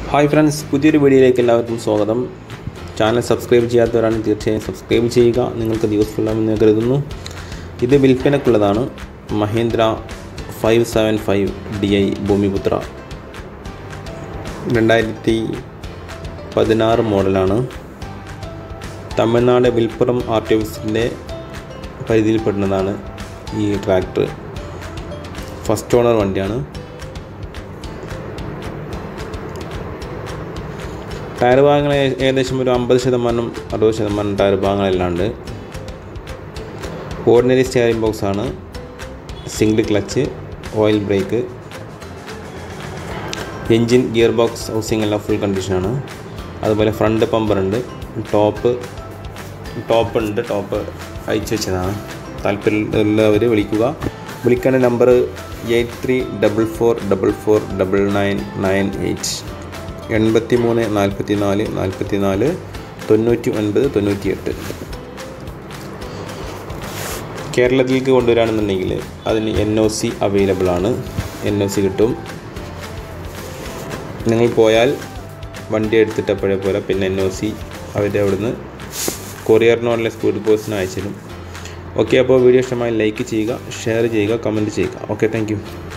hi friends പുതിയൊരു വീഡിയോയിലേക്ക് എല്ലാവർക്കും സ്വാഗതം ചാനൽ സബ്സ്ക്രൈബ് ചെയ്യാത്തവരാണ് തീർച്ചയായും സബ്സ്ക്രൈബ് ചെയ്യുക നിങ്ങൾക്ക് യൂസ്ഫുൾ ആകുമെന്ന് ഞാൻ കരുതുന്നു ഇത് വിൽപ്പനക്കുള്ളതാണ് Mahindra five seven five D I Bhumiputra രണ്ടായിരത്തി പതിനാറ് മോഡലാണ് തമിഴ്നാട് വിൽപ്പുറം ആർ ടി ഓഫീസിൻ്റെ പരിധിയിൽപ്പെടുന്നതാണ് ഈ ട്രാക്ടർ ഫസ്റ്റ് ഓണർ വണ്ടിയാണ് ടയർ ഭാഗങ്ങൾ ഏ- ഏകദേശം ഒരു അമ്പത് ശതമാനം അറുപത് ശതമാനം ടയർ ഭാഗങ്ങളെല്ലാം ഉണ്ട് ഓർഡിനറി സ്റ്റിയറിംഗ് ബോക്സ് ആണ് single clutch oil brake engine gear box housing എല്ലാം ഫുൾ കണ്ടീഷനാണ് അതുപോലെ ഫ്രണ്ട് പമ്പർ ഉണ്ട് ടോപ്പ് ടോപ്പ് ഉണ്ട് ടോപ്പ് അയച്ചു വെച്ചതാണ് താല്പര്യമുള്ളവർ വിളിക്കുക വിളിക്കേണ്ട number eight three double four double four double nine nine eight എൺപത്തി മൂന്ന് നാൽപ്പത്തി നാല് നാൽപ്പത്തി നാല് തൊണ്ണൂറ്റി ഒൻപത് തൊണ്ണൂറ്റി എട്ട് കേരളത്തിലേക്ക് കൊണ്ടുവരികയാണെന്നുണ്ടെങ്കിൽ അതിന് എൻ ഒ സി അവൈലബിൾ ആണ് എൻ ഒ സി കിട്ടും നിങ്ങൾ പോയാൽ വണ്ടി എടുത്തിട്ട് അപ്പോഴേ പോലെ പിന്നെ എൻ ഒ സി അവരുടെ അവിടുന്ന് കൊറിയറിനോ അല്ലെങ്കിൽ സ്പീഡ് പോസ്റ്റിന് അയച്ചിരും ഓക്കെ അപ്പോൾ വീഡിയോ ഇഷ്ടമായി ലൈക്ക് ചെയ്യുക ഷെയർ ചെയ്യുക കമൻറ്റ് ചെയ്യുക ഓക്കെ താങ്ക്